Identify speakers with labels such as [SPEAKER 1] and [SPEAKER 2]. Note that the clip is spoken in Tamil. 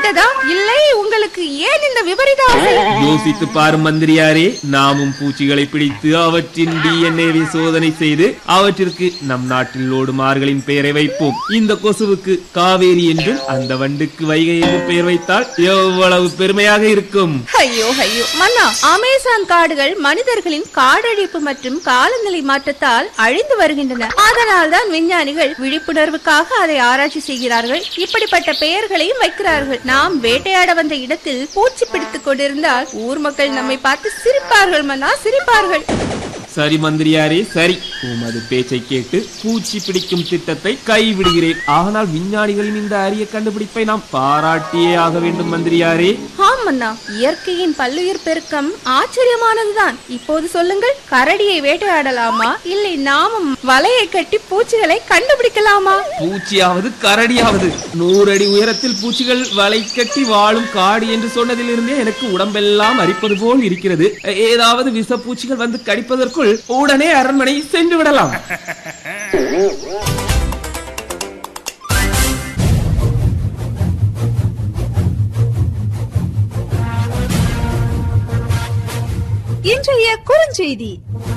[SPEAKER 1] இருக்கிறதா இல்லை உங்களுக்கு ஏன் இந்த விபரீத ஆசை
[SPEAKER 2] யோசித்து பாரும் மந்திரியாரே நாமும் பூச்சிகளை பிடித்து அவற்றின் டிஎன்ஏவை சோதனை செய்து அவற்றிற்கு நம் நாட்டில் ஓடும் ஆறுகளின் பெயரை வைப்போம் இந்த கொசுவுக்கு காவேரி என்றும் அந்த வண்டுக்கு வைகை என்று பெயர் வைத்தால் எவ்வளவு பெருமையாக இருக்கும்
[SPEAKER 1] ஐயோ ஐயோ மன்னா அமேசான் காடுகள் மனிதர்களின் காடழிப்பு மற்றும் காலநிலை மாற்றத்தால் அழிந்து வருகின்றன அதனால் தான் விஞ்ஞானிகள் விழிப்புணர்வுக்காக அதை ஆராய்ச்சி செய்கிறார்கள் இப்படிப்பட்ட பெயர்களையும் வைக்கிறார்கள் நாம் வேட்டையாட வந்த இடத்தில் பூச்சி பிடித்துக் கொண்டிருந்தால் ஊர் மக்கள் நம்மை பார்த்து சிரிப்பார்கள் மன்னா சிரிப்பார்கள்
[SPEAKER 2] சரி மந்திரியாரே சரி உமது பேச்சை கேட்டு பூச்சி பிடிக்கும் திட்டத்தை கைவிடுகிறேன் ஆனால் விஞ்ஞானிகளின் இந்த அரிய கண்டுபிடிப்பை நாம் பாராட்டியே ஆக வேண்டும் மந்திரியாரே
[SPEAKER 1] ஆம் மன்னா இயற்கையின் பல்லுயிர் பெருக்கம் ஆச்சரியமானதுதான் இப்போது சொல்லுங்கள் கரடியை வேட்டையாடலாமா இல்லை நாமும் வலையை கட்டி பூச்சிகளை கண்டுபிடிக்கலாமா
[SPEAKER 2] பூச்சியாவது கரடியாவது நூறு அடி உயரத்தில் பூச்சிகள் வலை கட்டி வாழும் காடு என்று சொன்னதிலிருந்தே எனக்கு உடம்பெல்லாம் அரிப்பது போல் இருக்கிறது ஏதாவது விஷப்பூச்சிகள் வந்து கடிப்பதற்குள் உடனே அரண்மனை சென்று விடலாம்
[SPEAKER 3] இன்றைய குறுஞ்செய்தி